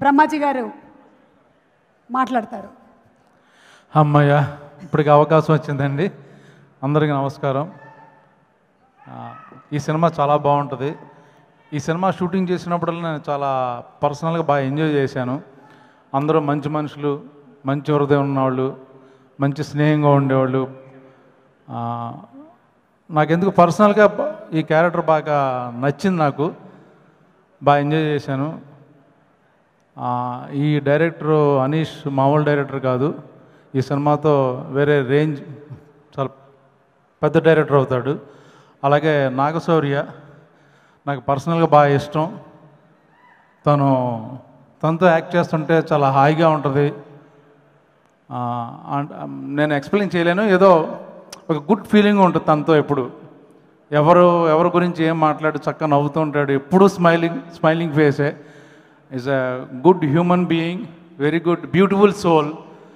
బ్రహ్మాజీ గారు మాట్లాడతారు అమ్మయ్య ఇప్పటికి అవకాశం వచ్చిందండి అందరికీ నమస్కారం ఆ, ఈ సినిమా చాలా బాగుంటుంది ఈ సినిమా షూటింగ్ చేసినప్పుడల్లా నేను చాలా పర్సనల్గా బాగా ఎంజాయ్ చేశాను అందరూ మంచి మనుషులు మంచి హృదయం ఉన్నవాళ్ళు మంచి స్నేహంగా ఉండేవాళ్ళు ఆ, నాకెందుకు పర్సనల్గా బ- ఈ క్యారెక్టర్ బాగా నచ్చింది నాకు బాగా ఎంజాయ్ చేశాను ఆ, ఈ డైరెక్టర్ అనీష్ మామూలు డైరెక్టర్ కాదు ఈ సినిమాతో వేరే రేంజ్ చాలా పెద్ద డైరెక్టర్ అవుతాడు అలాగే నాగశౌర్య నాకు పర్సనల్గా బాగా ఇష్టం తను తనతో యాక్ట్ చేస్తుంటే చాలా హాయిగా ఉంటుంది ఆ, అండ్- నేను ఎక్స్ప్లెయిన్ చేయలేను ఏదో ఒక గుడ్ ఫీలింగ్ ఉంటుంది తనతో ఎప్పుడు ఎవరు ఎవరి గురించి ఏం మాట్లాడి చక్కగా నవ్వుతూ ఉంటాడు ఎప్పుడు స్మైలింగ్ స్మైలింగ్ ఫేసే is a good human being very good beautiful soul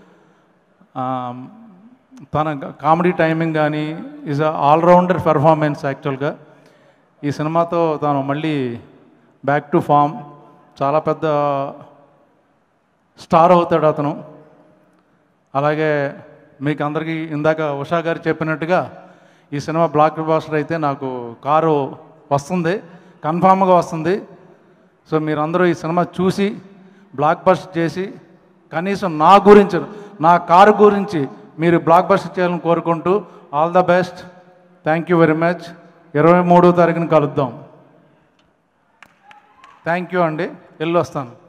తన కామెడీ టైమింగ్ కానీ ఈజ్ అ ఆల్రౌండర్ పెర్ఫార్మెన్స్ యాక్చువల్గా ఈ సినిమాతో తాను మళ్ళీ బ్యాక్ టు ఫామ్ చాలా పెద్ద స్టార్ అవుతాడు అతను అలాగే మీకు అందరికీ ఇందాక ఉషా గారు చెప్పినట్టుగా ఈ సినిమా బ్లాక్ బాస్టర్ అయితే నాకు కారు వస్తుంది కన్ఫామ్గా వస్తుంది సో మీరందరూ ఈ సినిమా చూసి బ్లాక్ బస్టర్ చేసి కనీసం నా గురించి నా కారు గురించి మీరు బ్లాక్ బస్టర్ చేయాలని కోరుకుంటూ all the best thank you very much ఇరవై మూడో తారీఖున కలుద్దాం థ్యాంక్ యూ అండి వెళ్ళి వస్తాను